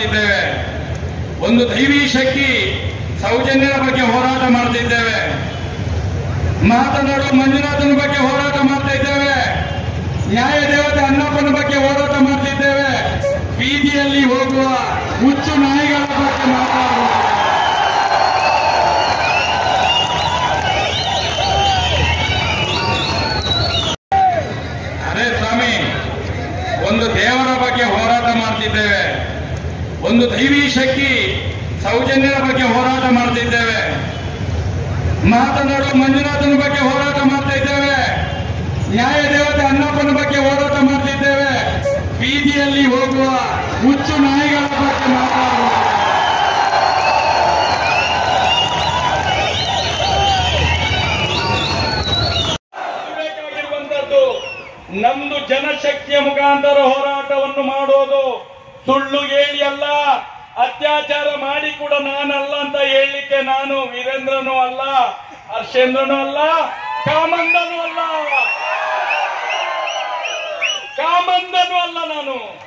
ಮಾಡ್ತಿದ್ದೇವೆ ಒಂದು ದೈವಿ ಶಕ್ತಿ ಸೌಜನ್ಯದ ಬಗ್ಗೆ ಹೋರಾಟ ಮಾಡ್ತಿದ್ದೇವೆ ಮಾತನಾಡುವ ಮಂಜುನಾಥನ ಬಗ್ಗೆ ಹೋರಾಟ ಮಾಡ್ತಾ ಇದ್ದೇವೆ ನ್ಯಾಯ ದೇವತೆ ಅನ್ನಪ್ಪನ ಬಗ್ಗೆ ಹೋರಾಟ ಮಾಡ್ತಿದ್ದೇವೆ ಬೀದಿಯಲ್ಲಿ ಹೋಗುವ ಹುಚ್ಚು ನಾಯಿಗಳ ಬಗ್ಗೆ ಮಾತಾಡುವ ಅದೇ ಸ್ವಾಮಿ ಒಂದು ದೇವರ ಬಗ್ಗೆ ಹೋರಾಟ ಮಾಡ್ತಿದ್ದೇವೆ ಒಂದು ದೈವಿ ಶಕ್ತಿ ಸೌಜನ್ಯದ ಬಗ್ಗೆ ಹೋರಾಟ ಮಾಡ್ತಿದ್ದೇವೆ ಮಾತನಾಡುವ ಮಂಜುನಾಥನ ಬಗ್ಗೆ ಹೋರಾಟ ಮಾಡ್ತಾ ಇದ್ದೇವೆ ನ್ಯಾಯ ದೇವತೆ ಅನ್ನಪ್ಪನ ಬಗ್ಗೆ ಹೋರಾಟ ಮಾಡ್ತಿದ್ದೇವೆ ಬೀದಿಯಲ್ಲಿ ಹೋಗುವ ಹುಚ್ಚು ನಾಯಿಗಳ ಬಗ್ಗೆ ಮಾತಾಡುವ ಬೇಕಾಗಿರುವಂತದ್ದು ನಮ್ದು ಜನಶಕ್ತಿಯ ಮುಖಾಂತರ ಹೋರಾಟವನ್ನು ಮಾಡೋದು ಸುಳ್ಳು ಹೇಳಿ ಅಲ್ಲ ಅತ್ಯಾಚಾರ ಮಾಡಿ ಕೂಡ ನಾನಲ್ಲ ಅಂತ ಹೇಳಲಿಕ್ಕೆ ನಾನು ವೀರೇಂದ್ರನೂ ಅಲ್ಲ ಹರ್ಷೇಂದ್ರನೂ ಅಲ್ಲ ಕಾಮಂದನೂ ಅಲ್ಲ ಕಾಮಂದನೂ ಅಲ್ಲ ನಾನು